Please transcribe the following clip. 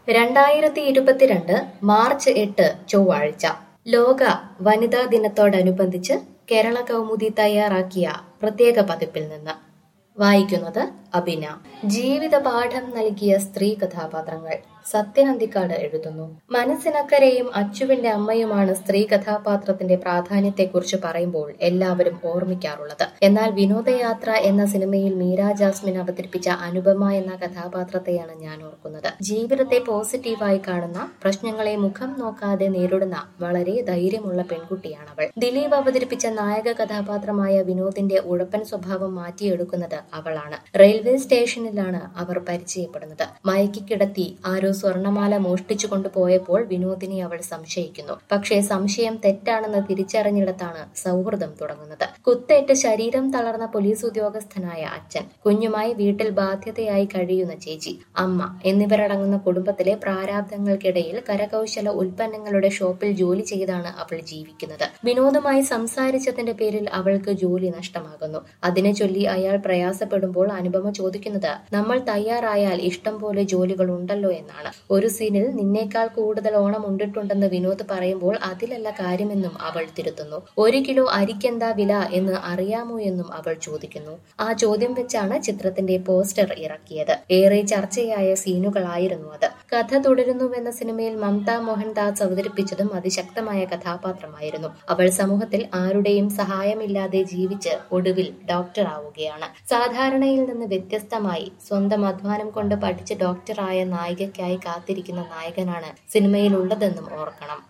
രണ്ടായിരത്തി ഇരുപത്തിരണ്ട് മാർച്ച് എട്ട് ചൊവ്വാഴ്ച ലോക വനിതാ ദിനത്തോടനുബന്ധിച്ച് കേരള കൗമുദി തയ്യാറാക്കിയ പ്രത്യേക പതിപ്പിൽ നിന്ന് വായിക്കുന്നത് അബിന ജീവിത പാഠം നൽകിയ സ്ത്രീ കഥാപാത്രങ്ങൾ സത്യനന്ദിക്കാട് എഴുതുന്നു മനസ്സിനക്കരെയും അച്ചുവിന്റെ അമ്മയുമാണ് സ്ത്രീ കഥാപാത്രത്തിന്റെ പ്രാധാന്യത്തെക്കുറിച്ച് പറയുമ്പോൾ എല്ലാവരും ഓർമ്മിക്കാറുള്ളത് എന്നാൽ വിനോദയാത്ര എന്ന സിനിമയിൽ മീര ജാസ്മിൻ അവതരിപ്പിച്ച അനുപമ എന്ന കഥാപാത്രത്തെയാണ് ഞാൻ ഓർക്കുന്നത് ജീവിതത്തെ പോസിറ്റീവായി കാണുന്ന പ്രശ്നങ്ങളെ മുഖം നോക്കാതെ നേരിടുന്ന വളരെ ധൈര്യമുള്ള പെൺകുട്ടിയാണവൾ ദിലീപ് അവതരിപ്പിച്ച നായക കഥാപാത്രമായ വിനോദിന്റെ ഉഴപ്പൻ സ്വഭാവം മാറ്റിയെടുക്കുന്നത് അവളാണ് റെയിൽവേ സ്റ്റേഷനിലാണ് അവർ പരിചയപ്പെടുന്നത് മയക്കി കിടത്തി ആരോ സ്വർണമാല മോഷ്ടിച്ചു കൊണ്ടുപോയപ്പോൾ വിനോദിനെ അവൾ സംശയിക്കുന്നു പക്ഷേ സംശയം തെറ്റാണെന്ന് തിരിച്ചറിഞ്ഞിടത്താണ് സൗഹൃദം തുടങ്ങുന്നത് കുത്തേറ്റ് ശരീരം തളർന്ന പോലീസ് ഉദ്യോഗസ്ഥനായ അച്ഛൻ കുഞ്ഞുമായി വീട്ടിൽ ബാധ്യതയായി കഴിയുന്ന ചേച്ചി അമ്മ എന്നിവരടങ്ങുന്ന കുടുംബത്തിലെ പ്രാരാബ്ദങ്ങൾക്കിടയിൽ കരകൗശല ഉൽപ്പന്നങ്ങളുടെ ഷോപ്പിൽ ജോലി ചെയ്താണ് അവൾ ജീവിക്കുന്നത് വിനോദുമായി സംസാരിച്ചതിന്റെ പേരിൽ അവൾക്ക് ജോലി നഷ്ടമാകുന്നു അതിനെ ചൊല്ലി അയാൾ പ്രയാസപ്പെടുമ്പോൾ അനുപമ ചോദിക്കുന്നത് നമ്മൾ തയ്യാറായാൽ ഇഷ്ടം പോലെ ജോലികൾ ഉണ്ടല്ലോ എന്നാണ് ഒരു സീനിൽ നിന്നേക്കാൾ കൂടുതൽ ഓണം ഉണ്ടിട്ടുണ്ടെന്ന് വിനോദ് പറയുമ്പോൾ അതിലല്ല കാര്യമെന്നും അവൾ തിരുത്തുന്നു ഒരു കിലോ അരിക്കെന്താ വില എന്ന് അറിയാമോ എന്നും അവൾ ചോദിക്കുന്നു ആ ചോദ്യം വെച്ചാണ് ചിത്രത്തിന്റെ പോസ്റ്റർ ഇറക്കിയത് ഏറെ ചർച്ചയായ സീനുകളായിരുന്നു അത് കഥ തുടരുന്നുവെന്ന സിനിമയിൽ മമത മോഹൻദാസ് അവതരിപ്പിച്ചതും അതിശക്തമായ കഥാപാത്രമായിരുന്നു അവൾ സമൂഹത്തിൽ ആരുടെയും സഹായമില്ലാതെ ജീവിച്ച് ഒടുവിൽ ഡോക്ടർ ആവുകയാണ് സാധാരണയിൽ നിന്ന് വ്യത്യസ്തമായി സ്വന്തം അധ്വാനം കൊണ്ട് പഠിച്ച് ഡോക്ടറായ നായികയ്ക്കായി കാത്തിരിക്കുന്ന നായകനാണ് സിനിമയിലുള്ളതെന്നും ഓർക്കണം